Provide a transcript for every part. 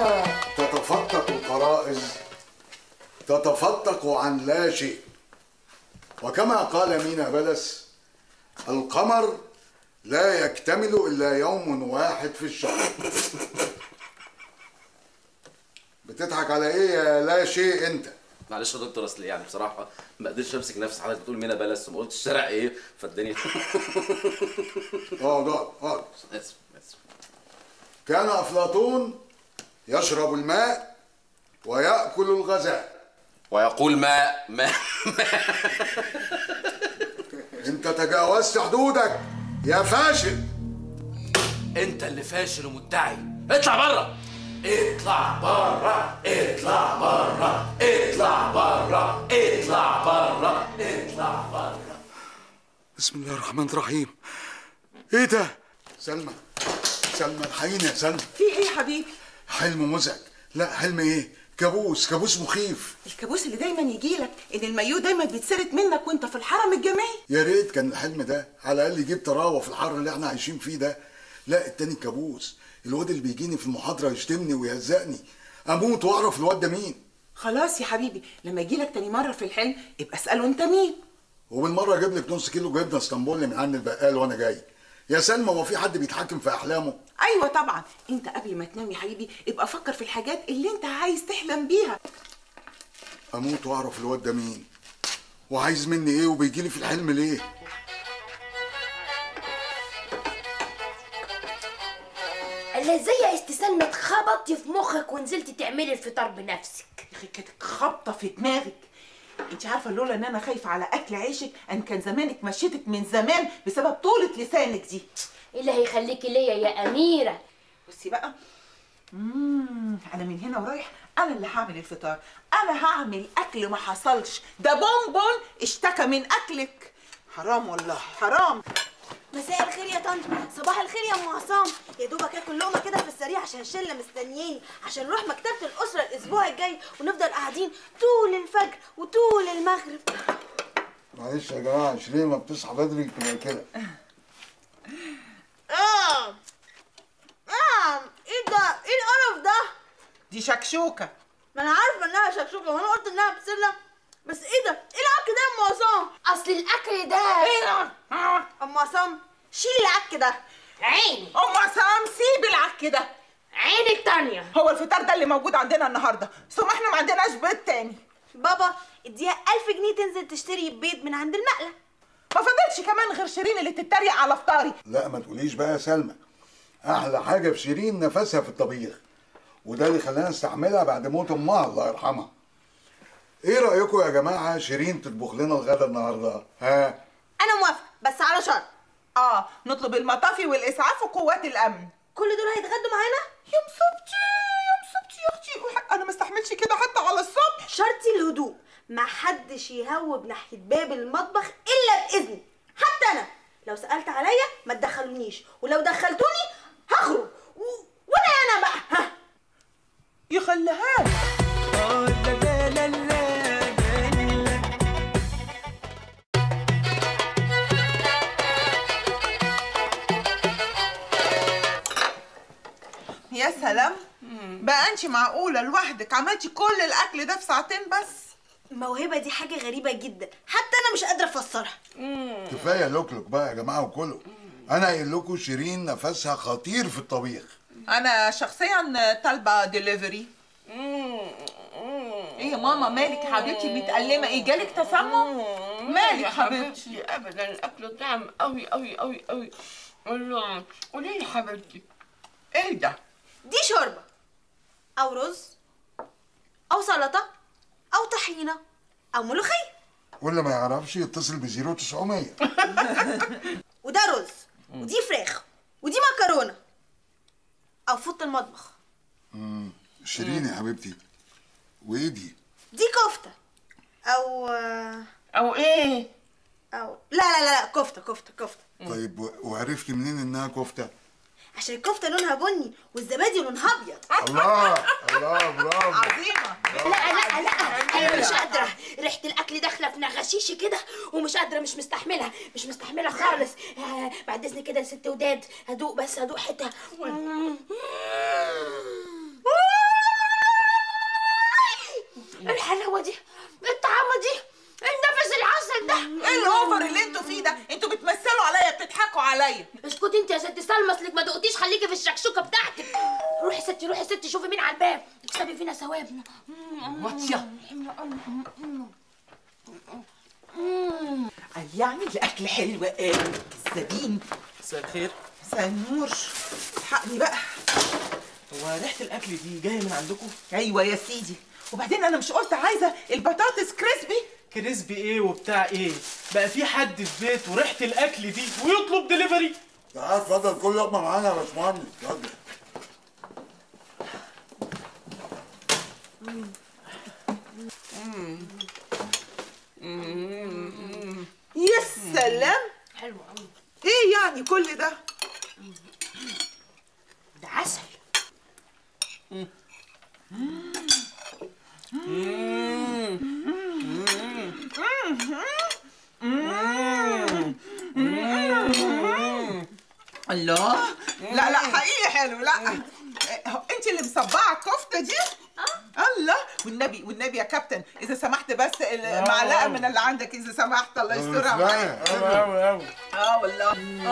عندما تتفتق القرائز تتفتق عن لا شيء وكما قال مينا بلس القمر لا يكتمل إلا يوم واحد في الشهر بتضحك على ايه يا لا شيء انت معلش يا دكتور اصل يعني بصراحه ما قدرتش امسك نفسي حضرتك بتقول مينا بلس وما قلتش الشارع ايه فالدنيا اقعد اقعد اقعد اسف اسف كان افلاطون يشرب الماء ويأكل الغذاء ويقول ما ما انت تجاوزت حدودك يا فاشل انت اللي فاشل ومدعي اطلع بره اطلع بره اطلع بره اطلع بره اطلع بره اطلع بره بسم الله الرحمن الرحيم ايه ده سلمى سلمى الحقيني يا سلمى في ايه يا حبيبي حلم مزعج لا حلم ايه كابوس كابوس مخيف الكابوس اللي دايما يجي لك ان المايو دايما بيتسرق منك وانت في الحرم الجامعي يا ريت كان الحلم ده على الاقل يجيب طراوه في الحر اللي احنا عايشين فيه ده لا التاني كابوس الواد اللي بيجيني في المحاضره يشتمني ويهزقني اموت واعرف الواد ده مين خلاص يا حبيبي لما يجي لك تاني مره في الحلم يبقى اساله انت مين وبالمره اجيب لك نص كيلو جبنه اسطنبولي من عند البقال وانا جاي يا سلمى هو في حد بيتحكم في احلامه ايوه طبعا انت قبل ما تنام يا حبيبي ابقى فكر في الحاجات اللي انت عايز تحلم بيها اموت واعرف الواد ده مين وعايز مني ايه وبيجي لي في الحلم ليه اللي زي يا استسلمة اتخبطتي في مخك ونزلتي تعملي الفطار بنفسك يا اخي كانت خبطه في دماغك انت عارفه لولا ان انا خايفه على اكل عيشك ان كان زمانك مشيتك من زمان بسبب طولة لسانك دي إيه اللي هيخليكي ليا يا أميرة بصي بقى مم. انا من هنا ورايح انا اللي هعمل الفطار انا هعمل اكل ما حصلش ده بونبون اشتكى من اكلك حرام والله حرام مساء الخير يا طنط صباح الخير يا ام عصام يا دوبك اكل لقمه كده في السريع عشان الشله مستنيين عشان نروح مكتبه الاسره الاسبوع الجاي ونفضل قاعدين طول الفجر وطول المغرب معلش يا جماعه شيرين ما بتصحى بدري تبقى كده اه اه ايه ده ايه القرف ده دي شكشوكه ما انا عارفه انها شكشوكه وانا قلت انها بسله بس ايه ده ايه العك ده يا ام عصام أصل الأكل ده ايه ام عصام شيلي العك ده عيني ام عصام سيب العك ده عيني التانية هو الفطار ده اللي موجود عندنا النهارده ثم احنا ما عندناش بيض تاني بابا اديها ألف جنيه تنزل تشتري بيض من عند المقلة ما فضلش كمان غير شيرين اللي تتريق على فطاري لا ما تقوليش بقى يا سلمى احلى حاجه في شيرين نفسها في الطبيخ وده اللي خلانا نستحملها بعد موت امها الله يرحمها ايه رايكم يا جماعه شيرين تطبخ لنا الغدا النهارده ها انا موافقه بس على شرط اه نطلب المطافي والاسعاف وقوات الامن كل دول هيتغدوا معانا يا مصيبتي يا مصيبتي يا اختي انا ما استحملش كده حتى على الصبح شرطي الهدوء ما حدش يهوب ناحيه باب المطبخ الا باذني حتى انا لو سالت عليا ما تدخلونيش ولو دخلتوني هخرج و... وانا انا بقى ها يخليها لي. يا سلام بقى انت معقوله لوحدك عملتي كل الاكل ده في ساعتين بس الموهبه دي حاجه غريبه جدا حتى انا مش قادره افسرها كفايه لوكلوك بقى يا جماعه وكله انا قايل لكم شيرين نفسها خطير في الطبيخ انا شخصيا طالبه ديليفري ايه يا ماما مالك يا حبيبتي متألمة ايه جالك تسمم مالك حبيبتي ابدا الاكل طعم قوي قوي قوي قوي والله قولي لي حبيبتي ايه ده دي شوربه او رز او سلطه او طحينه او ملوخيه واللي ما يعرفش يتصل ب 0900 وده رز ودي فراخ ودي مكرونه او فوط المطبخ شيرين يا حبيبتي وايه دي دي كفته او او ايه او لا لا لا, لا كفته كفته كفته طيب و- وعرفتي منين انها كفته عشان الكفته لونها بني والزبادي لونها ابيض الله الله برافو عظيمة لا لا لا أنا مش قادرة ريحة الأكل داخلة في نغشيشي كده ومش قادرة مش مستحملة مش مستحملة خالص آه، بعد إذن كده يا ست وداد هدوق بس هدوق حتة عليا اسكتي انت يا ست سلمى اصلك ما دقتيش خليكي في الشكشوكه بتاعتك روحي يا ستي روحي يا ستي شوفي مين على الباب تكسبي فينا ثواب واطيه قال يعني الاكل حلو قوي كذابين مساء الخير مساء النور الحقني بقى هو ريحه الاكل دي جايه من عندكم ايوه يا سيدي وبعدين انا مش قلت عايزه البطاطس كريسبي كريسبي ايه وبتاع ايه بقى في حد في بيت وريحه الاكل دي ويطلب دليفري تعال اتفضل كل لقمه معانا يا باشمهندس اتفضل يا سلام حلو قوي ايه يعني كل ده ده عسل الله لا لا حقيقي حلو لا انت اللي مصبعه الكفته دي الله والنبي والنبي يا كابتن اذا سمحت بس المعلقه من اللي عندك اذا سمحت الله يسترها معاك لا قوي قوي اه والله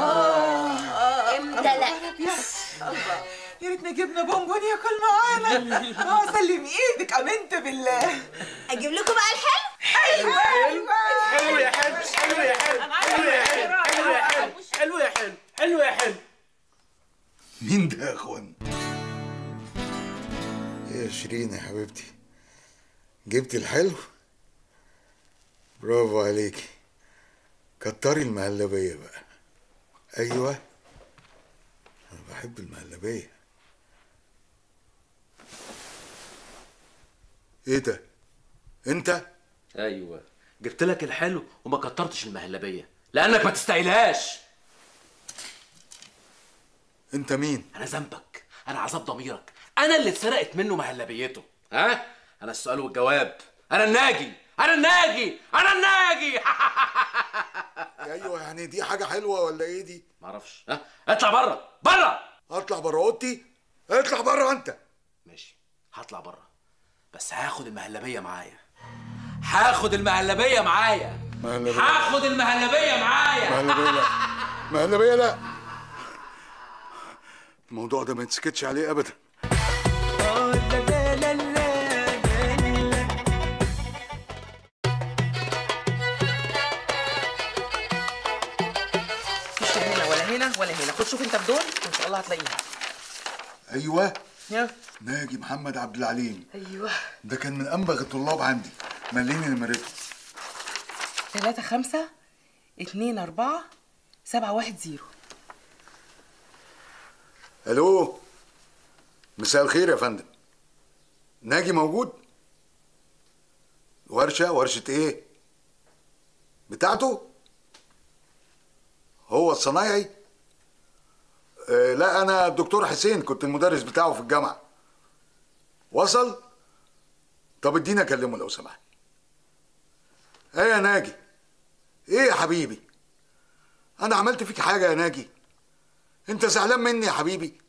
امتلأ الله يا ريتنا جبنا بونبون ياكل معانا اه سلم ايدك امنت بالله اجيب لكم بقى الحلو ايوه ايوه حلو يا حلو حلو يا حلو حلو يا حلو حلو يا حلو حلو يا حلو حلو يا حلو مين ده يا اخوان يا شيرين يا حبيبتي جبت الحلو برافو عليكي كتري المهلبية بقى ايوه انا بحب المهلبية ايه ده انت ايوه جبت لك الحلو وما كترتش المهلبيه لانك ما تستاهلهاش انت مين انا ذنبك انا عذاب ضميرك انا اللي اتسرقت منه مهلبيته ها انا السؤال والجواب انا الناجي انا الناجي انا الناجي ايوه يعني دي حاجة حلوة ولا ايه دي معرفش ها اطلع بره بره اطلع بره اوضتي اطلع بره انت ماشي هطلع بره بس هاخد المهلبيه معايا هاخد المهلبيه معايا مهلبية. هاخد المهلبيه معايا مهلبية لا مهلبية لا الموضوع ده ما يتسكتش عليه ابدا مفيش هنا ولا هنا ولا هنا خد شوف انت بدول وان شاء الله هتلاقيها ايوه يا ناجي محمد عبد العليم ايوه ده كان من انبغ الطلاب عندي مليني نمرته تلاتة خمسة اتنين أربعة سبعة واحد زيرو الو مساء الخير يا فندم ناجي موجود ورشة ورشة ايه بتاعته هو الصنايعي آه لا انا الدكتور حسين كنت المدرس بتاعه في الجامعة وصل طب اديني اكلمه لو سمحت ايه يا ناجي ايه يا حبيبي انا عملت فيك حاجة يا ناجي انت زعلان مني يا حبيبي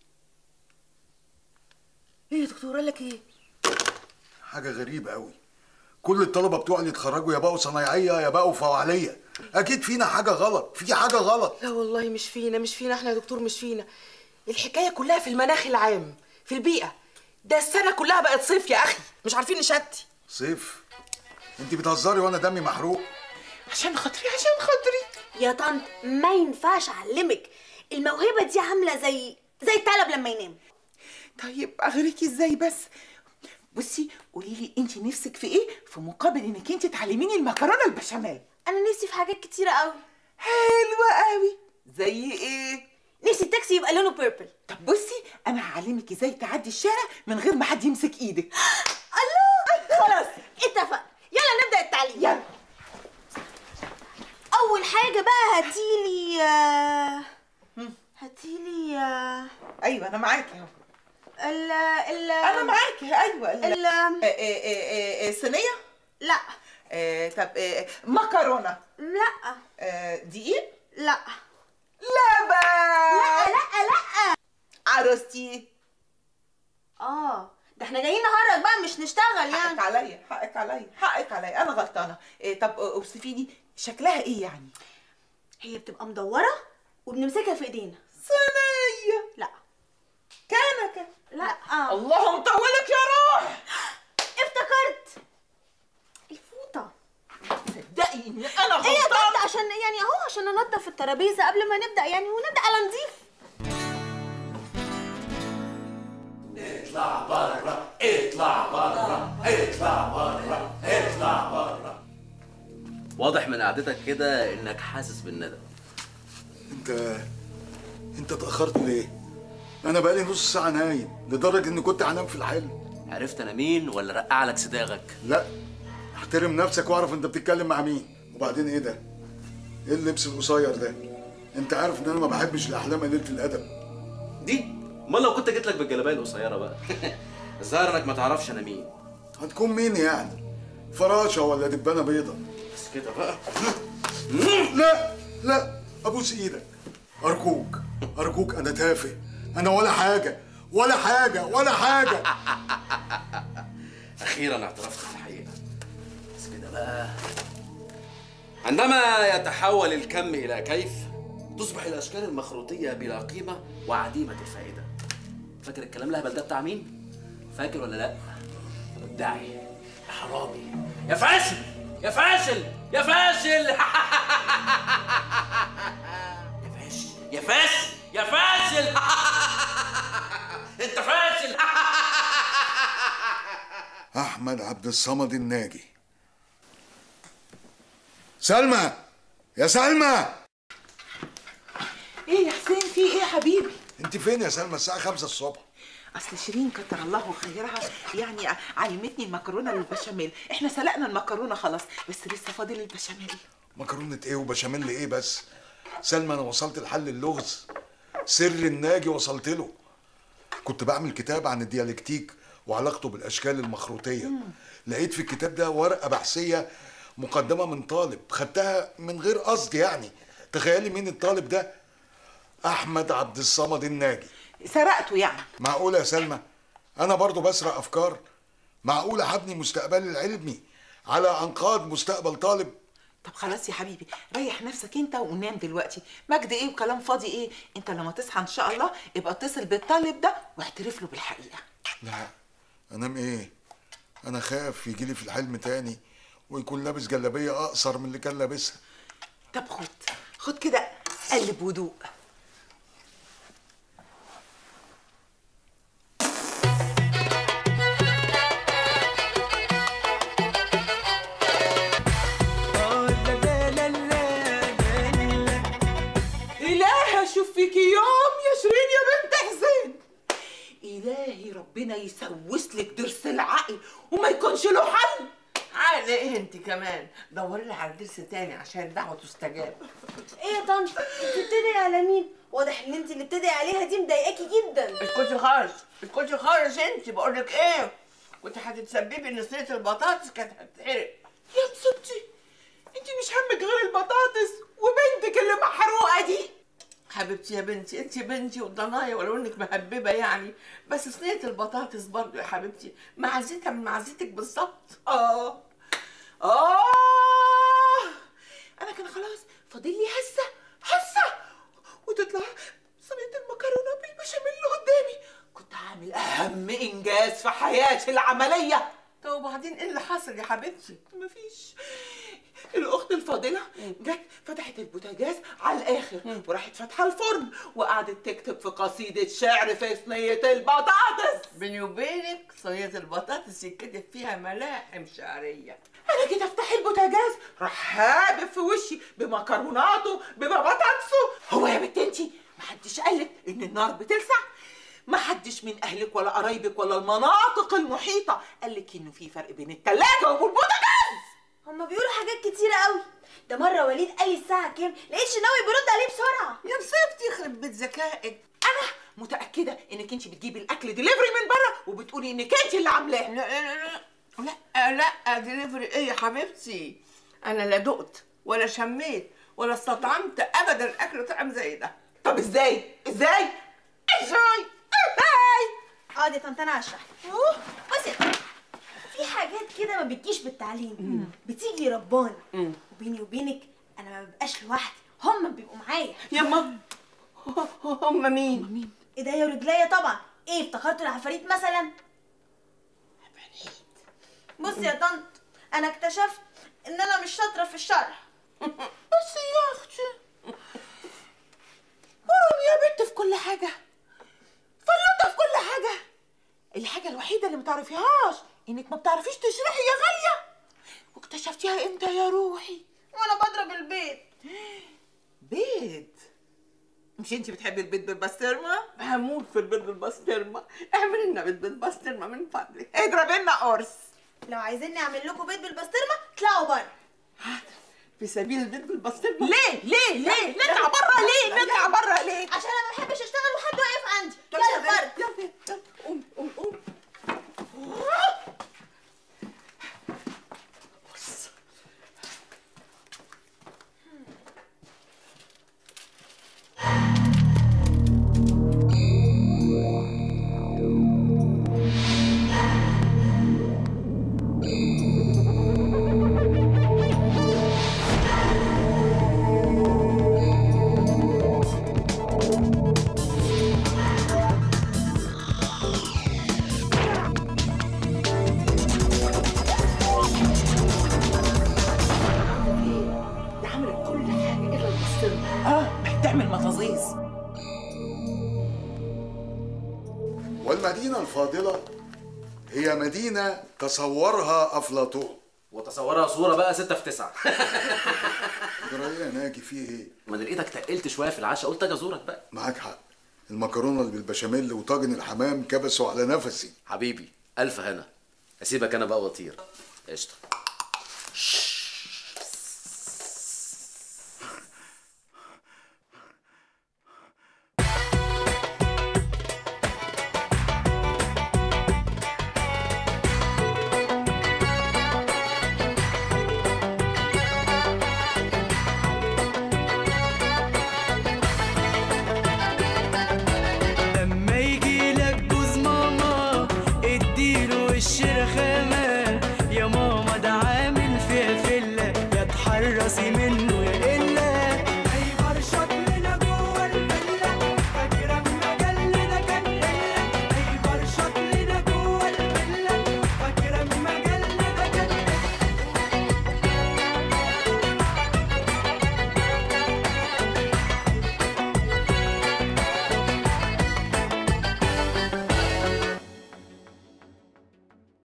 ايه يا دكتور قال لك ايه؟ حاجة غريبة قوي كل الطلبة بتوع اللي اتخرجوا يا بقوا صنايعية يا بقوا فوعلية أكيد فينا حاجة غلط في حاجة غلط لا والله مش فينا مش فينا احنا يا دكتور مش فينا الحكاية كلها في المناخ العام في البيئة ده السنة كلها بقت صيف يا أخي مش عارفين نشتي صيف انت بتهزري وانا دمي محروق عشان خاطري عشان خاطري يا طنط ما ينفعش اعلمك الموهبه دي عامله زي زي الثعلب لما ينام طيب اغريكي ازاي بس بصي قولي لي انت نفسك في ايه في مقابل انك انت تعلميني المكرونه البشاميل انا نفسي في حاجات كتيره قوي حلوه قوي زي ايه نفسي التاكسي يبقى لونه بيربل طب بصي انا هعلمك ازاي تعدي الشارع من غير ما حد يمسك ايدك الله خلاص اتفق يلا نبدا التعليم يلا اول حاجه بقى هاتيلي آه، هاتيلي آه، ايوه انا معاكي اهو ال ال انا معاكي ايوه ال- ال آه، آه، آه، آه، صينيه لا آه، طب آه، مكرونه لا آه، دقيق لا لبن لا لا لا عروستي اه ده احنا جايين نهرج بقى مش نشتغل حقك يعني عليا حقك عليا حقك عليا انا غلطانه إيه طب اوصفي لي شكلها ايه يعني هي بتبقى مدوره وبنمسكها في ايدينا صينيه لا كنكه لا اللهم طولك يا روح افتكرت الفوطه صدقي ان انا ايه يا غلطان طنط عشان يعني اهو عشان ننضف الترابيزه قبل ما نبدا يعني ونبدا على نضيف اطلع بره اطلع بره اطلع بره اطلع بره واضح من قعدتك كده انك حاسس بالندم انت انت اتاخرت ليه انا بقالي نص ساعه نايم لدرجه اني كنت هنام في الحلم عرفت انا مين ولا رقع لك صداغك لا احترم نفسك واعرف انت بتتكلم مع مين وبعدين ايه ده ايه اللبس القصير ده انت عارف ان انا ما بحبش الاحلام قليله الادب دي امال لو كنت جيت لك بالجلابيه القصيره بقى الظاهر انك ما تعرفش انا مين هتكون مين يعني فراشه ولا دبانه بيضه بس كده بقى لا لا ابوس ايدك ارجوك ارجوك انا تافه انا ولا حاجه ولا حاجه ولا حاجه اخيرا اعترفت بالحقيقه بس كده بقى عندما يتحول الكم الى كيف تصبح الاشكال المخروطيه بلا قيمه وعديمه الفائده فاكر الكلام الهبل ده بتاع مين فاكر ولا لا مدعي يا حرامي يا فاشل يا فاشل يا فاشل يا فاشل يا فاشل يا فاشل انت فاشل احمد عبد الصمد الناجي سلمى يا سلمى ايه يا حسين في ايه يا حبيبي انت فين يا سلمى الساعه 5 الصبح اصل شيرين كتر الله خيرها يعني علمتني المكرونه بالبشاميل احنا سلقنا المكرونه خلاص بس لسه فاضل البشاميل مكرونه ايه وبشاميل ايه بس سلمى انا وصلت لحل اللغز سر الناجي وصلت له كنت بعمل كتاب عن الديالكتيك وعلاقته بالاشكال المخروطيه لقيت في الكتاب ده ورقه بحثيه مقدمه من طالب خدتها من غير قصد يعني تخيلي مين الطالب ده احمد عبد الصمد الناجي سرقته يعني معقوله يا سلمى انا برضو بسرق افكار معقوله هبني مستقبلي العلمي على انقاض مستقبل طالب طب خلاص يا حبيبي ريح نفسك انت ونام دلوقتي مجد ايه وكلام فاضي ايه انت لما تصحى ان شاء الله ابقى اتصل بالطالب ده واعترف له بالحقيقه لا انام ايه انا خاف يجيلي في الحلم تاني ويكون لابس جلابيه اقصر من اللي كان لابسها طب خد خد كده قلب ودوق إلهي أشوف فيكي يوم يا شيرين يا بنت حسين إلهي ربنا يسوس لك ضرس العقل وما يكونش له حل عقل ايه انت كمان دوري لي على درس تاني عشان الدعوه تستجاب ايه يا طنط انت بتدعي على مين واضح ان انت اللي بتدعي عليها دي مضايقاكي جدا اسكتي خالص اسكتي خالص انت بقول لك ايه كنت هتتسببي ان صينيه البطاطس كانت هتتحرق يا مصيبتي انت مش همك غير البطاطس وبنتك اللي محروقه دي حبيبتي يا بنتي انت بنتي وضنايا ولو انك مهببه يعني بس صينيه البطاطس برضو يا حبيبتي معزتها من معزتك بالظبط اه اه انا كان خلاص فاضل لي هسه هسه وتطلع صينيه المكرونه بالبشاميل اللي قدامي كنت هعمل اهم انجاز في حياتي العمليه طب وبعدين ايه اللي حصل يا حبيبتي مفيش الاخت الفاضله جت فتحت البوتاجاز على الاخر وراحت فاتحه الفرن وقعدت تكتب في قصيده شعر في صينيه البطاطس بيني وبينك صينيه البطاطس يتكتب فيها ملاحم شعريه انا جيت افتح البوتاجاز راح هابب في وشي بمكروناته ببطاطسه هو يا بنت انتي محدش قالك ان النار بتلسع محدش من اهلك ولا قرايبك ولا المناطق المحيطه قالك انه في فرق بين التلاجة والبوتاجاز هما بيقولوا حاجات كتيرة قوي ده مرة وليد قال لي الساعة كام لقيت شناوي بيرد عليه بسرعة يا مصيبتي يخرب بيت ذكائك انا متاكده انك انت بتجيبي الاكل ديليفري من بره وبتقولي انك انت اللي عاملاه لا لا لا لا لا دليفري ايه يا حبيبتي انا لا دقت ولا شميت ولا استطعمت ابدا اكل طعم زي ده طب ازاي ازاي ازاي ازاي اه دي طنط انا هشرح لك بصي يا طنط، في حاجات كده ما بتجيش بالتعليم بتيجي رباني وبيني وبينك انا ما ببقاش لوحدي هما بيبقوا معايا يا ماما هم مين ايديا ورجليا طبعا ايه افتكرتوا العفاريت مثلا بصي يا طنط انا اكتشفت ان انا مش شاطره في الشرح بس يا اختي برم يا بنت في كل حاجة فلوتة في كل حاجة الحاجة الوحيدة اللي ما تعرفيهاش انك ما بتعرفيش تشرحي يا غالية واكتشفتيها امتى يا روحي وانا بضرب البيت بيض مش انت بتحبي البيض بالبسطرمة؟ هموت في البيض بالبسطرمه اعمل لنا بيض بالبسطرمه من فضلك اضربي لنا قرص لو عايزيني اعمل لكم بيض بالبسطرمه اطلعوا بره في سبيل البيض بالبسطرمه ليه ليه ليه نطلع بره ليه نطلع بره ليه عشان انا ما بحبش اشتغل وحد واقف عندي يلا بره يلا يلا قوم قوم قوم بص ده عملت كل حاجه الا البسطرمه اه بتعمل مطازيز والمدينة الفاضلة هي مدينة تصورها أفلاطون وتصورها صوره بقى ستة في تسعة جرايه يا ناجي فيه ايه؟ ما انا لقيتك تقلت شويه في العشاء قلت اجي ازورك بقى معاك حق المكرونة اللي بالبشاميل وطاجن الحمام كبسوا على نفسي حبيبي الف هنا اسيبك انا بقى واطير قشطه